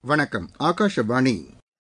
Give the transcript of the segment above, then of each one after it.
வணக்கம் ஆகாஷவாணி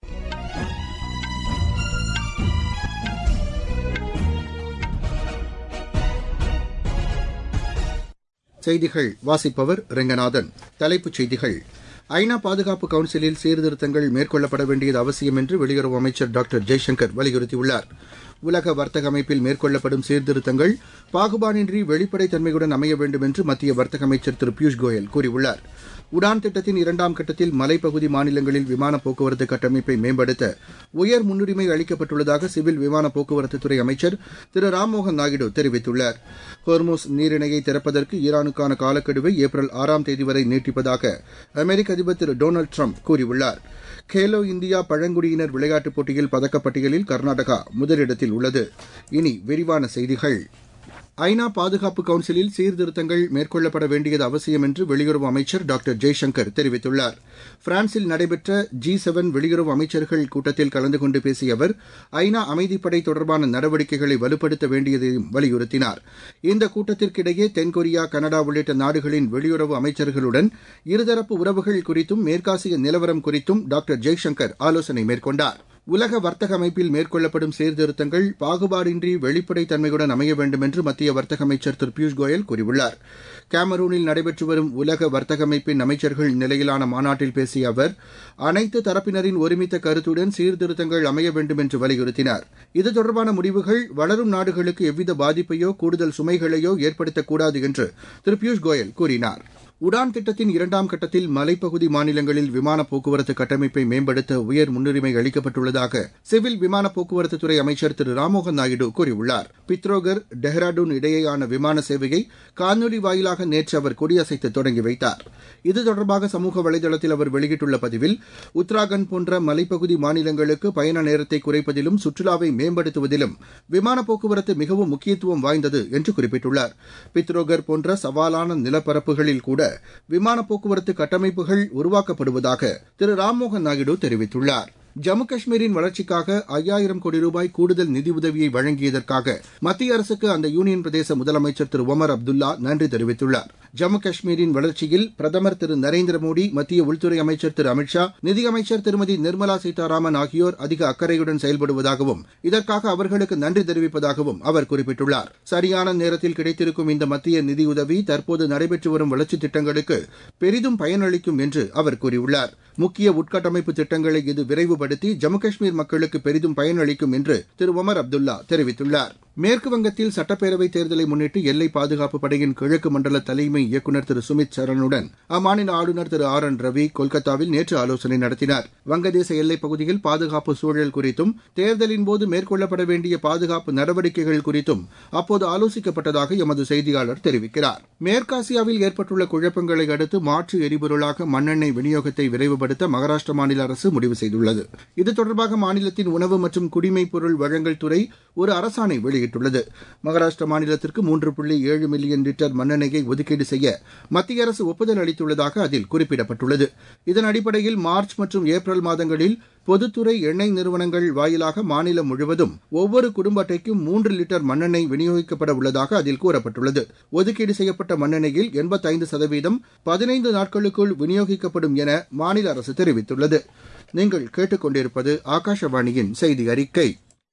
செய்திகள் வாசிப்பவர் ரெங்கநாதன் தலைப்புச் செய்திகள் ஐநா பாதுகாப்பு கவுன்சிலில் சீர்திருத்தங்கள் மேற்கொள்ளப்பட வேண்டியது அவசியம் என்று வெளியுறவு அமைச்சர் டாக்டர் ஜெய்சங்கர் வலியுறுத்தியுள்ளார் உலக வர்த்தக அமைப்பில் மேற்கொள்ளப்படும் சீர்திருத்தங்கள் பாகுபாடின்றி வெளிப்படைத்தன்மையுடன் அமைய வேண்டும் என்று மத்திய வர்த்தக அமைச்சர் திரு பியூஷ் கோயல் கூறியுள்ளார் உடான் திட்டத்தின் இரண்டாம் கட்டத்தில் மலைப்பகுதி மாநிலங்களில் விமான போக்குவரத்து கட்டமைப்பை மேம்படுத்த உயர் முன்னுரிமை அளிக்கப்பட்டுள்ளதாக சிவில் விமான போக்குவரத்துத்துறை அமைச்சர் திரு ராம்மோகன் நாயுடு தெரிவித்துள்ளார் ஹோர்மோஸ் நீரிணையை திறப்பதற்கு ஈரானுக்கான காலக்கெடுவை ஏப்ரல் ஆறாம் தேதி வரை நீட்டிப்பதாக அமெரிக்க அதிபர் திரு டொனால்டு ட்ரம்ப் கூறியுள்ளார் கேலோ இந்தியா பழங்குடியினர் விளையாட்டுப் போட்டியில் பதக்கப்பட்டியலில் கர்நாடகா முதலிடத்தில் உள்ளது இனி விரிவான செய்திகள் ஐநா பாதுகாப்பு கவுன்சிலில் சீர்திருத்தங்கள் மேற்கொள்ளப்பட வேண்டியது அவசியம் என்று வெளியுறவு அமைச்சர் டாக்டர் ஜெய்சங்கர் தெரிவித்துள்ளார் பிரான்சில் நடைபெற்ற ஜி செவன் வெளியுறவு அமைச்சர்கள் கூட்டத்தில் கலந்து கொண்டு பேசிய அவர் ஐநா அமைதிப்படை தொடர்பான நடவடிக்கைகளை வலுப்படுத்த வேண்டியதையும் வலியுறுத்தினார் இந்த கூட்டத்திற்கிடையே தென்கொரியா கனடா உள்ளிட்ட நாடுகளின் வெளியுறவு அமைச்சர்களுடன் இருதரப்பு உறவுகள் குறித்தும் மேற்காசிய நிலவரம் குறித்தும் டாக்டர் ஜெய்சங்கர் ஆலோசனை மேற்கொண்டார் உலக வர்த்தக அமைப்பில் மேற்கொள்ளப்படும் சீர்திருத்தங்கள் பாகுபாடின்றி வெளிப்படைத்தன்மையுடன் அமைய வேண்டும் என்று மத்திய வர்த்தக அமைச்சர் திரு பியூஷ் கோயல் கூறியுள்ளார் கேமரூனில் நடைபெற்று வரும் உலக வர்த்தக அமைப்பின் அமைச்சர்கள் நிலையிலான மாநாட்டில் பேசிய அவர் அனைத்து தரப்பினரின் ஒருமித்த கருத்துடன் சீர்திருத்தங்கள் அமைய வேண்டும் என்று வலியுறுத்தினார் இது தொடர்பான முடிவுகள் வளரும் நாடுகளுக்கு எவ்வித பாதிப்பையோ கூடுதல் சுமைகளையோ ஏற்படுத்தக்கூடாது என்று திரு பியூஷ் கோயல் கூறினார் உடான் திட்டத்தின் இரண்டாம் கட்டத்தில் மலைப்பகுதி மாநிலங்களில் விமான போக்குவரத்து கட்டமைப்பை மேம்படுத்த உயர் முன்னுரிமை அளிக்கப்பட்டுள்ளதாக சிவில் விமான போக்குவரத்துத்துறை அமைச்சர் திரு ராம்மோகன் நாயுடு கூறியுள்ளார் பித்ரோகர் டெஹ்ராடூன் இடையேயான விமான சேவையை காணொலி வாயிலாக நேற்று அவர் கொடியசைத்து தொடங்கி வைத்தார் இது தொடர்பாக சமூக வலைதளத்தில் அவர் வெளியிட்டுள்ள பதிவில் உத்தராகண்ட் போன்ற மலைப்பகுதி மாநிலங்களுக்கு பயண நேரத்தை குறைப்பதிலும் சுற்றுலாவை மேம்படுத்துவதிலும் விமான போக்குவரத்து மிகவும் முக்கியத்துவம் வாய்ந்தது என்று குறிப்பிட்டுள்ளார் பித்ரோகர் போன்ற சவாலான நிலப்பரப்புகளில் கூட விமான போக்குவரத்து கட்டமைப்புகள் உருவாக்கப்படுவதாக திரு ராம்மோகன் நாயுடு தெரிவித்துள்ளார் ஜம்மு காஷ்மீரின் வளர்ச்சிக்காக ஐயாயிரம் கோடி ரூபாய் கூடுதல் நிதியுதவியை வழங்கியதற்காக மத்திய அரசுக்கு அந்த யூனியன் பிரதேச முதலமைச்சர் திரு ஒமர் அப்துல்லா நன்றி தெரிவித்துள்ளார் ஜம்மு காஷ்மீரின் வளர்ச்சியில் பிரதமர் திரு நரேந்திர மோடி மத்திய உள்துறை அமைச்சர் திரு அமித்ஷா நிதியமைச்சர் திருமதி நிர்மலா சீதாராமன் ஆகியோர் அதிக அக்கறையுடன் செயல்படுவதாகவும் இதற்காக அவர்களுக்கு நன்றி தெரிவிப்பதாகவும் அவர் குறிப்பிட்டுள்ளார் சரியான நேரத்தில் கிடைத்திருக்கும் இந்த மத்திய நிதியுதவி தற்போது நடைபெற்று வரும் வளர்ச்சித் திட்டங்களுக்கு பெரிதும் பயனளிக்கும் என்று அவர் கூறியுள்ளார் முக்கிய உட்கட்டமைப்பு திட்டங்களை இது விரைவுபடுத்தி ஜம்மு காஷ்மீர் மக்களுக்கு பெரிதும் பயனளிக்கும் என்று திரு ஒமர் அப்துல்லா தெரிவித்துள்ளார் மேற்கு வங்கத்தில் சட்டப்பேரவைத் தேர்தலை முன்னிட்டு எல்லை பாதுகாப்பு படையின் கிழக்கு மண்டல தலைமை இயக்குநர் திரு சுமித் சரணுடன் அம்மாநில ஆளுநர் திரு ஆர் என் ரவி கொல்கத்தாவில் நேற்று ஆலோசனை நடத்தினார் வங்கதேச எல்லைப் பகுதியில் பாதுகாப்பு சூழல் குறித்தும் தேர்தலின் போது மேற்கொள்ளப்பட வேண்டிய பாதுகாப்பு நடவடிக்கைகள் குறித்தும் அப்போது ஆலோசிக்கப்பட்டதாக எமது செய்தியாளர் தெரிவிக்கிறார் மேற்காசியாவில் ஏற்பட்டுள்ள குழப்பங்களை அடுத்து மாற்று எரிபொருளாக மண்ணெண்ணெய் விநியோகத்தை விரைவுபடுத்த மகாராஷ்டிர மாநில அரசு முடிவு செய்துள்ளது இது தொடர்பாக மாநிலத்தின் உணவு மற்றும் குடிமைப் பொருள் வழங்கல் துறை ஒரு அரசாணை வெளியிட்டுள்ளது மகாராஷ்டிர மாநிலத்திற்கு மூன்று புள்ளி ஏழு மில்லியன் லிட்டர் மண்ணெண்ணெயை ஒதுக்கீடு செய்ய மத்திய அரசு ஒப்புதல் அளித்துள்ளதாக அதில் குறிப்பிடப்பட்டுள்ளது இதன் அடிப்படையில் மார்ச் மற்றும் ஏப்ரல் மாதங்களில் பொதுத்துறை எண்ணெய் நிறுவனங்கள் வாயிலாக மாநிலம் முழுவதும் ஒவ்வொரு குடும்ப அட்டைக்கும் மூன்று லிட்டர் மண்ணெண்ணெய் விநியோகிக்கப்பட உள்ளதாக அதில் கூறப்பட்டுள்ளது ஒதுக்கீடு செய்யப்பட்ட மண்ணெண்ணெயில் எண்பத்தைந்து சதவீதம் பதினைந்து நாட்களுக்குள் விநியோகிக்கப்படும் என மாநில அரசு தெரிவித்துள்ளது நீங்கள் கேட்டுக்கொண்டிருப்பது ஆகாஷவாணியின் செய்தி அறிக்கை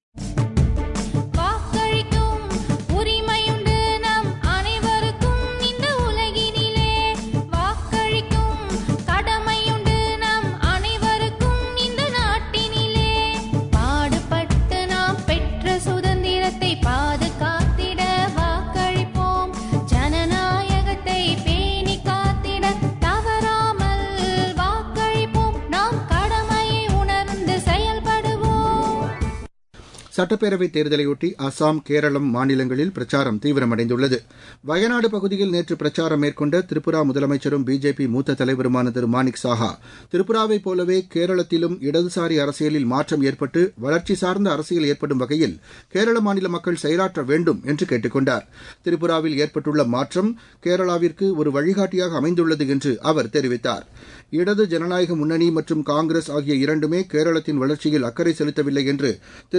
வாக்களிக்கும் உரிமையுண்டு நம் அனைவருக்கும் இந்த உலகினிலே வாக்களிக்கும் கடமையுண்டு நம் அனைவருக்கும் இந்த நாட்டினிலே பாடுபட்டு நாம் பெற்ற சுதந்திரத்தை பாதுகாத்திட வாக்களிப்போம் ஜனநாயகத்தை பேணி காத்திட தவறாமல் வாக்களிப்போம் நாம் கடமையை உணர்ந்து செயல்படுவோம் சட்டப்பேரவைத் தேர்தலையொட்டி அசாம் கேரளம் மாநிலங்களில் பிரச்சாரம் தீவிரமடைந்துள்ளது வயநாடு பகுதியில் நேற்று பிரச்சாரம் மேற்கொண்ட திரிபுரா முதலமைச்சரும் பிஜேபி மூத்த தலைவருமான திரு மாணிக் சாஹா திரிபுராவைப் போலவே கேரளத்திலும் இடதுசாரி அரசியலில் மாற்றம் ஏற்பட்டு வளர்ச்சி சார்ந்த அரசியல் ஏற்படும் வகையில் கேரள மாநில மக்கள் செயலாற்ற வேண்டும் என்று கேட்டுக் கொண்டார் திரிபுராவில் ஏற்பட்டுள்ள மாற்றம் கேரளாவிற்கு ஒரு வழிகாட்டியாக அமைந்துள்ளது என்று அவர் தெரிவித்தார் இடது ஜனநாயக முன்னணி மற்றும் காங்கிரஸ் ஆகிய இரண்டுமே கேரளத்தின் வளர்ச்சியில் அக்கறை செலுத்தவில்லை என்று திரு மாணிக்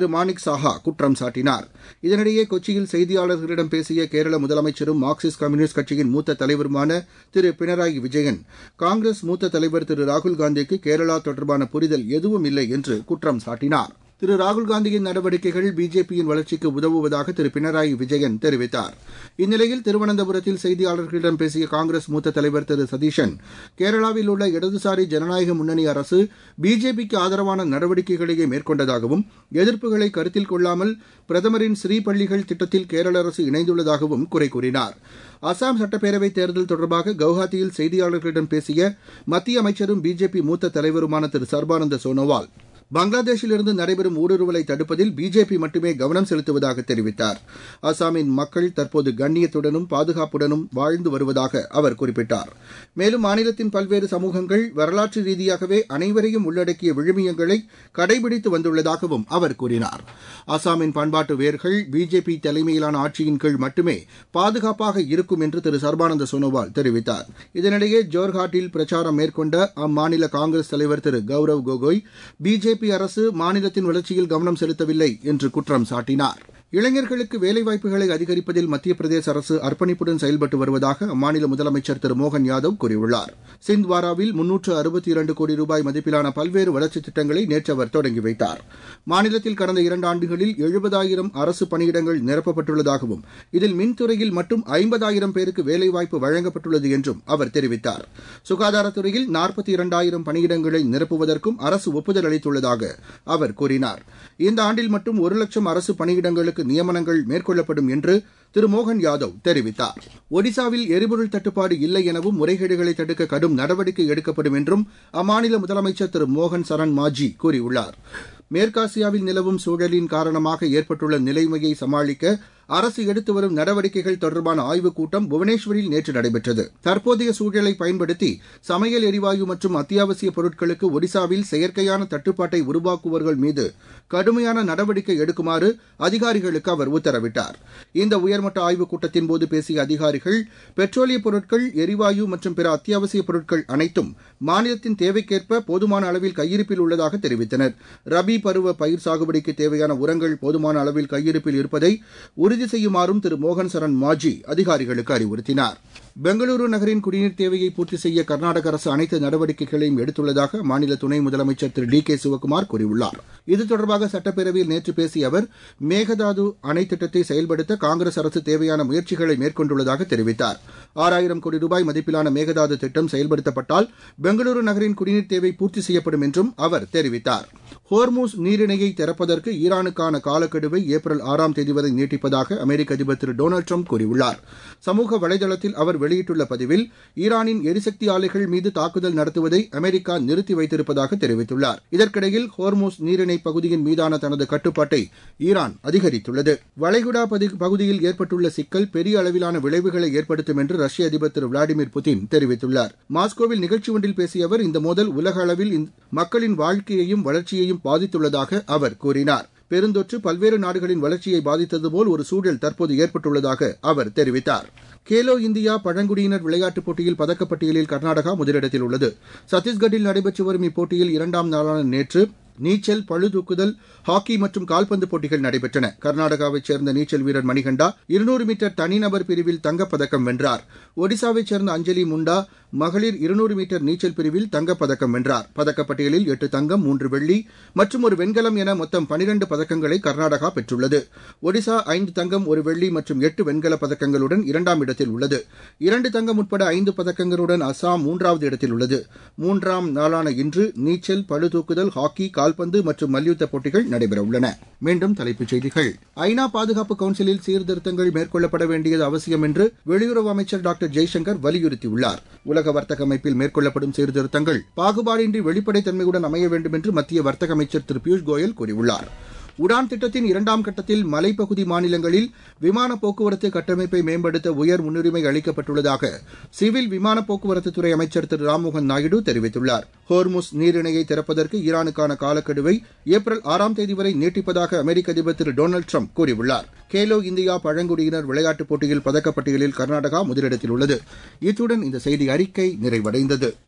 சாஹா குற்றம் சாட்டினார் இதனிடையே கொச்சியில் செய்தியாளர்களிடம் பேசிய கேரள முதலமைச்சரும் மார்க்சிஸ்ட் கம்யூனிஸ்ட் கட்சியின் மூத்த தலைவருமான திரு பினராயி விஜயன் காங்கிரஸ் மூத்த தலைவர் திரு ராகுல் காந்திக்கு கேரளா தொடர்பான புரிதல் எதுவும் இல்லை என்று குற்றம் சாட்டினார் திரு ராகுல்காந்தியின் நடவடிக்கைகள் பிஜேபியின் வளர்ச்சிக்கு உதவுவதாக திரு பினராயி விஜயன் தெரிவித்தார் இந்நிலையில் திருவனந்தபுரத்தில் செய்தியாளர்களிடம் பேசிய காங்கிரஸ் மூத்த தலைவர் திரு சதீஷன் கேரளாவில் உள்ள இடதுசாரி ஜனநாயக முன்னணி அரசு பிஜேபிக்கு ஆதரவான நடவடிக்கைகளையே மேற்கொண்டதாகவும் எதிர்ப்புகளை கருத்தில் கொள்ளாமல் பிரதமரின் ஸ்ரீ பள்ளிகள் திட்டத்தில் கேரள அரசு இணைந்துள்ளதாகவும் குறை கூறினார் அசாம் சட்டப்பேரவைத் தேர்தல் தொடர்பாக கவுஹாத்தியில் செய்தியாளர்களிடம் பேசிய மத்திய அமைச்சரும் பிஜேபி மூத்த தலைவருமான திரு சர்பானந்த சோனோவால் பங்களாதேஷிலிருந்து நடைபெறும் ஊடுருவலை தடுப்பதில் பிஜேபி மட்டுமே கவனம் செலுத்துவதாக தெரிவித்தார் அசாமின் மக்கள் தற்போது கண்ணியத்துடனும் பாதுகாப்புடனும் வாழ்ந்து வருவதாக அவர் குறிப்பிட்டார் மேலும் மாநிலத்தின் பல்வேறு சமூகங்கள் வரலாற்று ரீதியாகவே அனைவரையும் உள்ளடக்கிய விழுமியங்களை கடைபிடித்து வந்துள்ளதாகவும் அவர் கூறினார் அசாமின் பண்பாட்டு வேர்கள் பிஜேபி தலைமையிலான ஆட்சியின் கீழ் மட்டுமே பாதுகாப்பாக இருக்கும் என்று திரு சர்பானந்த சோனோவால் தெரிவித்தார் இதனிடையே ஜோர்ஹாட்டில் பிரச்சாரம் மேற்கொண்ட அம்மாநில காங்கிரஸ் தலைவர் திரு கௌரவ் கோகோய் பிஜேபி பிஜேபி அரசு மாநிலத்தின் வளர்ச்சியில் கவனம் செலுத்தவில்லை என்று குற்றம் சாட்டினார் இளைஞர்களுக்கு வேலைவாய்ப்புகளை அதிகரிப்பதில் மத்திய பிரதேச அரசு அர்ப்பணிப்புடன் செயல்பட்டு வருவதாக அம்மாநில முதலமைச்சர் திரு மோகன் யாதவ் கூறியுள்ளார் சிந்த்வாராவில் முன்னூற்று அறுபத்தி இரண்டு கோடி ரூபாய் மதிப்பிலான பல்வேறு வளர்ச்சித் திட்டங்களை நேற்று அவர் தொடங்கி வைத்தார் மாநிலத்தில் கடந்த இரண்டு ஆண்டுகளில் எழுபதாயிரம் அரசு பணியிடங்கள் நிரப்பப்பட்டுள்ளதாகவும் இதில் மின்துறையில் மட்டும் ஐம்பதாயிரம் பேருக்கு வேலைவாய்ப்பு வழங்கப்பட்டுள்ளது என்றும் அவர் தெரிவித்தார் சுகாதாரத்துறையில் நாற்பத்தி இரண்டாயிரம் பணியிடங்களை நிரப்புவதற்கும் அரசு ஒப்புதல் அளித்துள்ளதாக அவர் கூறினார் இந்த ஆண்டில் மட்டும் ஒரு லட்சம் அரசு பணியிடங்களுக்கு நியமனங்கள் மேற்கொள்ளப்படும் என்று திரு மோகன் யாதவ் தெரிவித்தார் ஒடிசாவில் எரிபொருள் தட்டுப்பாடு இல்லை எனவும் முறைகேடுகளை தடுக்க கடும் நடவடிக்கை எடுக்கப்படும் என்றும் அம்மாநில முதலமைச்சர் திரு மோகன் சரண் மாஜி கூறியுள்ளார் மேற்காசியாவில் நிலவும் சூழலின் காரணமாக ஏற்பட்டுள்ள நிலைமையை சமாளிக்க அரசு எடுத்து வரும் நடவடிக்கைகள் தொடர்பான ஆய்வுக் கூட்டம் புவனேஸ்வரில் நேற்று நடைபெற்றது தற்போதைய சூழலை பயன்படுத்தி சமையல் எரிவாயு மற்றும் அத்தியாவசிய பொருட்களுக்கு ஒடிசாவில் செயற்கையான தட்டுப்பாட்டை உருவாக்குவர்கள் மீது கடுமையான நடவடிக்கை எடுக்குமாறு அதிகாரிகளுக்கு அவர் உத்தரவிட்டார் இந்த உயர்மட்ட ஆய்வுக் கூட்டத்தின் போது பேசிய அதிகாரிகள் பெட்ரோலிய பொருட்கள் எரிவாயு மற்றும் பிற அத்தியாவசிய பொருட்கள் அனைத்தும் மாநிலத்தின் தேவைக்கேற்ப போதுமான அளவில் கையிருப்பில் உள்ளதாக தெரிவித்தனர் ரபி பருவ பயிர் சாகுபடிக்கு தேவையான உரங்கள் போதுமான அளவில் கையிருப்பில் இருப்பதை உறுதி செய்யுமாறும் திரு மோகன் சரண் மாஜி அதிகாரிகளுக்கு அறிவுறுத்தினார் பெங்களூரு நகரின் குடிநீர் தேவையை பூர்த்தி செய்ய கர்நாடக அரசு அனைத்து நடவடிக்கைகளையும் எடுத்துள்ளதாக மாநில துணை முதலமைச்சர் திரு டி கே சிவக்குமார் கூறியுள்ளார் இது தொடர்பாக சட்டப்பேரவையில் நேற்று பேசிய அவர் மேகதாது அணை திட்டத்தை செயல்படுத்த காங்கிரஸ் அரசு தேவையான முயற்சிகளை மேற்கொண்டுள்ளதாக தெரிவித்தார் ஆறாயிரம் கோடி ரூபாய் மதிப்பிலான மேகதாது திட்டம் செயல்படுத்தப்பட்டால் பெங்களூரு நகரின் குடிநீர் தேவை பூர்த்தி செய்யப்படும் என்றும் அவர் தெரிவித்தார் ஹோர்மூஸ் நீரிணையை திறப்பதற்கு ஈரானுக்கான காலக்கெடுவை ஏப்ரல் ஆறாம் தேதி வரை நீட்டிப்பதாக அமெரிக்க அதிபர் திரு டொனால்டு ட்ரம்ப் கூறியுள்ளார் சமூக வலைதளத்தில் அவர் வெளியிட்டுள்ள பதிவில் ஈரானின் எரிசக்தி ஆலைகள் மீது தாக்குதல் நடத்துவதை அமெரிக்கா நிறுத்தி வைத்திருப்பதாக தெரிவித்துள்ளார் இதற்கிடையில் ஹோர்மோஸ் நீரிணை பகுதியின் மீதான தனது கட்டுப்பாட்டை ஈரான் அதிகரித்துள்ளது வளைகுடா பகுதியில் ஏற்பட்டுள்ள சிக்கல் பெரிய அளவிலான விளைவுகளை ஏற்படுத்தும் என்று ரஷ்ய அதிபர் திரு விளாடிமிர் புதின் தெரிவித்துள்ளார் மாஸ்கோவில் நிகழ்ச்சி ஒன்றில் பேசிய அவர் இந்த மோதல் உலக அளவில் மக்களின் வாழ்க்கையையும் வளர்ச்சியையும் பாதித்துள்ளதாக அவர் கூறினார் பெருந்தொற்று பல்வேறு நாடுகளின் வளர்ச்சியை பாதித்தது போல் ஒரு சூழல் தற்போது ஏற்பட்டுள்ளதாக அவர் தெரிவித்தார் கேலோ இந்தியா பழங்குடியினர் விளையாட்டுப் போட்டியில் பதக்கப்பட்டியலில் கர்நாடகா முதலிடத்தில் உள்ளது சத்தீஸ்கட்டில் நடைபெற்று வரும் இப்போட்டியில் இரண்டாம் நாளான நேற்று நீச்சல் பளுதூக்குதல் ஹாக்கி மற்றும் கால்பந்து போட்டிகள் நடைபெற்றன கர்நாடகாவைச் சேர்ந்த நீச்சல் வீரர் மணிகண்டா இருநூறு மீட்டர் தனிநபர் பிரிவில் தங்கப்பதக்கம் வென்றார் ஒடிசாவைச் சேர்ந்த அஞ்சலி முண்டா மகளிர் இருநூறு மீட்டர் நீச்சல் பிரிவில் தங்கப்பதக்கம் வென்றார் பதக்கப்பட்டியலில் எட்டு தங்கம் மூன்று வெள்ளி மற்றும் ஒரு வெண்கலம் என மொத்தம் பனிரண்டு பதக்கங்களை கர்நாடகா பெற்றுள்ளது ஒடிசா ஐந்து தங்கம் ஒரு வெள்ளி மற்றும் எட்டு வெண்கலப் பதக்கங்களுடன் இரண்டாம் இடத்தில் உள்ளது இரண்டு தங்கம் உட்பட ஐந்து பதக்கங்களுடன் அசாம் மூன்றாவது இடத்தில் உள்ளது மூன்றாம் நாளான இன்று நீச்சல் பளுதூக்குதல் ஹாக்கி கால்பந்து மற்றும் மல்யுத்த போட்டிகள் நடைபெறவுள்ளன மீண்டும் தலைப்புச் செய்திகள் ஐநா பாதுகாப்பு கவுன்சிலில் சீர்திருத்தங்கள் மேற்கொள்ளப்பட வேண்டியது அவசியம் என்று வெளியுறவு அமைச்சர் டாக்டர் ஜெய்சங்கர் வலியுறுத்தியுள்ளார் உலக வர்த்தக அமைப்பில் மேற்கொள்ளப்படும் சீர்திருத்தங்கள் பாகுபாடின்றி வெளிப்படைத்தன்மையுடன் அமைய வேண்டும் என்று மத்திய வர்த்தக அமைச்சர் திரு பியூஷ் கோயல் கூறியுள்ளார் உடான் திட்டத்தின் இரண்டாம் கட்டத்தில் மலைப்பகுதி மாநிலங்களில் விமான போக்குவரத்து கட்டமைப்பை மேம்படுத்த உயர் முன்னுரிமை அளிக்கப்பட்டுள்ளதாக சிவில் விமான போக்குவரத்துத்துறை அமைச்சர் திரு ராம்மோகன் நாயுடு தெரிவித்துள்ளார் ஹோர்முஸ் நீரிணையை திறப்பதற்கு ஈரானுக்கான காலக்கெடுவை ஏப்ரல் ஆறாம் தேதி வரை நீட்டிப்பதாக அமெரிக்க அதிபர் திரு டொனால்டு ட்ரம்ப் கூறியுள்ளார் கேலோ இந்தியா பழங்குடியினர் விளையாட்டுப் போட்டியில் பதக்கப்பட்டியலில் கர்நாடகா முதலிடத்தில் உள்ளது இத்துடன் இந்த செய்தி அறிக்கை நிறைவடைந்தது